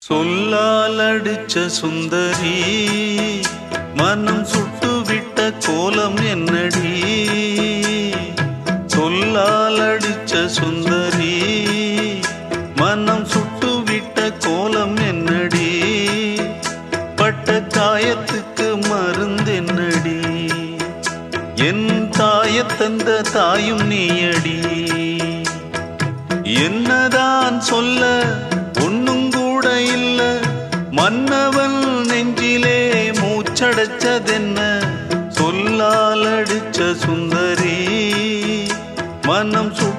சொல்லால் அடிச்ச சுந்தரி மனம் சுட்டுவிட்ட கோலம் என்னடி சொல்லால் அடிச்ச சுந்தரி மனம் சுட்டுவிட்ட கோலம் என்னடி பட்ட காயத்துக்கு மருந்தென்னடி என் தாயத்தந்த தாயும் நீயடி என்னதான் சொல்ல ஒண்ணும் கூட இல்ல மன்னவன் நெஞ்சிலே மூச்சடைச்சதென்ன சொல்லால் அடிச்ச சுந்தரி மனம் சுட்டு